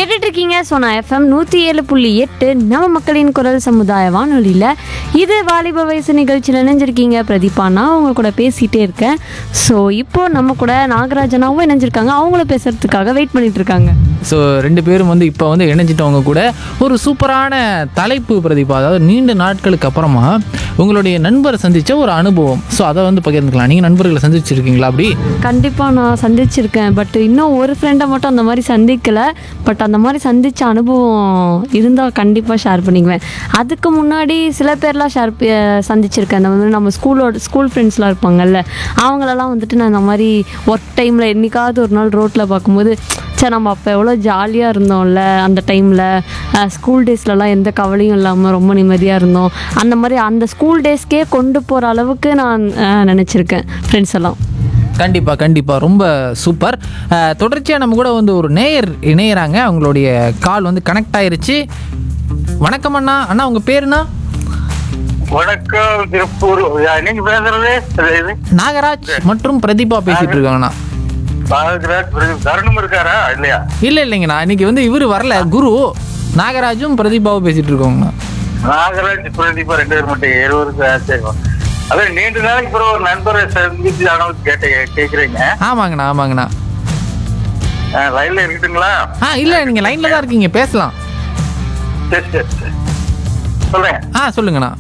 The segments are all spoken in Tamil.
கேட்டுட்டு இருக்கீங்க சோனா எஃப்எம் நூற்றி ஏழு புள்ளி எட்டு நம்ம மக்களின் குரல் சமுதாய வானொலியில் இது வாலிப வயசு நிகழ்ச்சியில் இணைஞ்சிருக்கீங்க பிரதீபா நான் அவங்க கூட பேசிகிட்டே இருக்கேன் ஸோ இப்போ நம்ம கூட நாகராஜனாவும் இணைஞ்சிருக்காங்க அவங்கள பேசுறதுக்காக வெயிட் பண்ணிட்டு இருக்காங்க ஸோ ரெண்டு பேரும் வந்து இப்போ வந்து இணைஞ்சிட்டவங்க கூட ஒரு சூப்பரான தலைப்பு பிரதீபா அதாவது நீண்ட நாட்களுக்கு அப்புறமா உங்களுடைய நண்பரை சந்தித்த ஒரு அனுபவம் ஸோ அதை வந்து பகிர்ந்துக்கலாம் நீங்கள் நண்பர்களை சந்திச்சிருக்கீங்களா அப்படி கண்டிப்பாக நான் சந்திச்சிருக்கேன் பட் இன்னும் ஒரு ஃப்ரெண்டை மட்டும் அந்த மாதிரி சந்திக்கலை பட் அந்த மாதிரி சந்தித்த அனுபவம் இருந்தால் கண்டிப்பாக ஷேர் பண்ணிக்குவேன் அதுக்கு முன்னாடி சில பேர்லாம் ஷேர் சந்திச்சிருக்கேன் அந்த மாதிரி நம்ம ஸ்கூலோட ஸ்கூல் ஃப்ரெண்ட்ஸ்லாம் இருப்பாங்கல்ல அவங்களெல்லாம் வந்துட்டு நான் இந்த மாதிரி ஒர்க் டைமில் என்னைக்காவது ஒரு நாள் ரோட்டில் பார்க்கும்போது சரி நம்ம அப்போ எவ்வளோ ஜாலியாக இருந்தோம்ல அந்த டைமில் ஸ்கூல் டேஸ்லலாம் எந்த கவலையும் இல்லாமல் ரொம்ப நிம்மதியாக இருந்தோம் அந்த மாதிரி அந்த ஸ்கூல் டேஸ்க்கே கொண்டு போகிற அளவுக்கு நான் நினச்சிருக்கேன் ஃப்ரெண்ட்ஸ் எல்லாம் கண்டிப்பாக கண்டிப்பாக ரொம்ப சூப்பர் தொடர்ச்சியாக நம்ம கூட வந்து ஒரு நேயர் இணையறாங்க அவங்களுடைய கால் வந்து கனெக்ட் ஆயிருச்சு வணக்கம் அண்ணா அண்ணா உங்கள் பேருண்ணா வணக்கம் திருப்பூர் யா, நீங்க பேசுறது இது, இது நாகராஜ் மற்றும் பிரதீபா பேசிட்டு இருக்காங்கண்ணா பாரதிராஜ் பிரதீப் தருணம் இருக்காரா இல்லையா இல்லை இல்லைங்கண்ணா இன்னைக்கு வந்து இவர் வரல குரு நாகராஜும் பிரதீபாவும் பேசிட்டு இருக்கோங்கண்ணா நாகராஜ் பிரதீபா ரெண்டு பேர் மட்டும் இருவருக்கு ஆச்சரியம் அதான் நீண்ட நாளைக்கு பிறகு ஒரு நண்பரை சந்திச்சு அனுபவம் கேட்ட கேக்குறீங்க ஆமாங்கண்ணா ஆமாங்கண்ணா ஆ, லைன்ல இருக்கட்டுங்களா ஆ இல்லை நீங்கள் லைனில் தான் இருக்கீங்க பேசலாம் சரி சரி சரி சொல்றேன் ஆ சொல்லுங்கண்ணா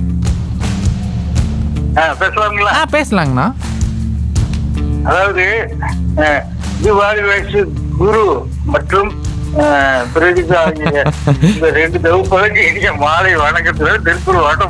ஆ, பேசலாங்களா ஆ பேசலாங்கண்ணா அதாவது அஹ், இது வாலி வயசு குரு மற்றும் அஹ், பிரதீபா ஆகிய இந்த ரெண்டு தொகுப்பதற்கு இனிய மாலை வணக்கத்துல திருப்பூர் வட்டம்